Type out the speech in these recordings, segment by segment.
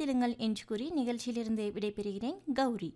இணைத்திருங்கள் என்று கூறி நிகழ்ச்சியிலிருந்து விடைபெறுகிறேன் கௌரி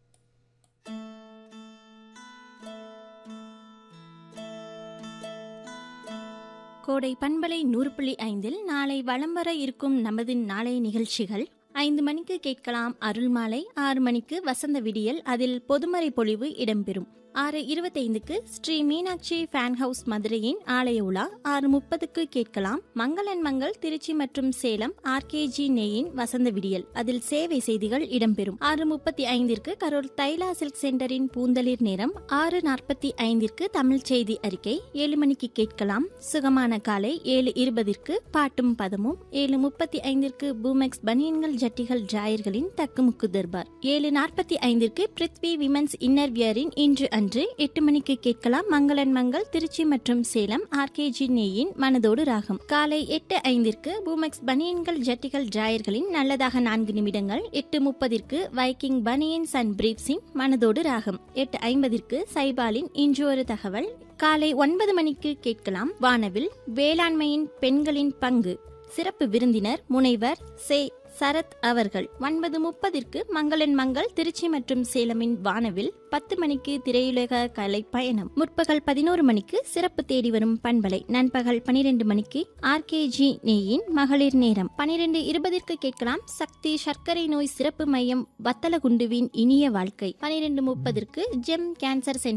கோடை பண்பலை நூறு புள்ளி ஐந்தில் நாளை வலம் வர இருக்கும் நமது நாளைய நிகழ்ச்சிகள் ஐந்து மணிக்கு கேட்கலாம் அருள்மாலை ஆறு மணிக்கு வசந்த விடியல் அதில் பொதுமறை பொழிவு இடம்பெறும் ஆறு இருபத்தைந்துக்கு ஸ்ரீ மீனாட்சி ஃபேன் ஹவுஸ் மதுரையின் ஆலய உலா ஆறு முப்பதுக்கு கேட்கலாம் மங்களன் மங்கள் திருச்சி மற்றும் சேலம் ஆர்கேஜி நெயின் வசந்த விடியல் அதில் சேவை செய்திகள் இடம்பெறும் ஆறு முப்பத்தி ஐந்திற்கு கரூர் தைலா சில்க் சென்டரின் பூந்தளிர் நேரம் ஆறு நாற்பத்தி ஐந்திற்கு தமிழ் செய்தி அறிக்கை ஏழு மணிக்கு கேட்கலாம் சுகமான காலை ஏழு இருபதிற்கு பாட்டும் பதமும் ஏழு முப்பத்தி ஐந்திற்கு பூமெக்ஸ் பனியன்கள் ஜட்டிகள் டிராயர்களின் தக்குமுக்கு தர்பார் ஏழு நாற்பத்தி ஐந்திற்கு பிருத்வி விமன்ஸ் இன்னர் வியரின் இன்று அன்று எட்டு மணிக்கு கேட்கலாம் மங்களன் மங்கள் திருச்சி மற்றும் சேலம் ஆர்கேஜி நேயின் மனதோடு ராகம் காலை எட்டு ஐந்திற்கு பூமெக்ஸ் பனியன்கள் ஜட்டிகள் டிராயர்களின் நல்லதாக நான்கு நிமிடங்கள் எட்டு முப்பதிற்கு வைக்கிங் பனியன்ஸ் அண்ட் பிரீப்ஸின் மனதோடு ராகம் எட்டு ஐம்பதிற்கு சைபாலின் இன்று ஒரு தகவல் காலை ஒன்பது மணிக்கு கேட்கலாம் வானவில் வேளாண்மையின் பெண்களின் பங்கு சிறப்பு விருந்தினர் முனைவர் சே சரத் அவர்கள் ஒன்பது முப்பதிற்கு மங்களன் மங்கள் திருச்சி மற்றும் சேலமின் வானவில் பத்து மணிக்கு திரையுலக கலை பயணம் முற்பகல் பதினோரு மணிக்கு சிறப்பு தேடி வரும் பண்பலை நண்பகல் பனிரெண்டு மணிக்கு ஆர்கேஜி நேயின் மகளிர் நேரம் பனிரெண்டு இருபதிற்கு கேட்கலாம் சக்தி சர்க்கரை நோய் சிறப்பு மையம் வத்தலகுண்டுவின் இனிய வாழ்க்கை பனிரெண்டு முப்பதிற்கு ஜெம் கேன்சர் சென்டர்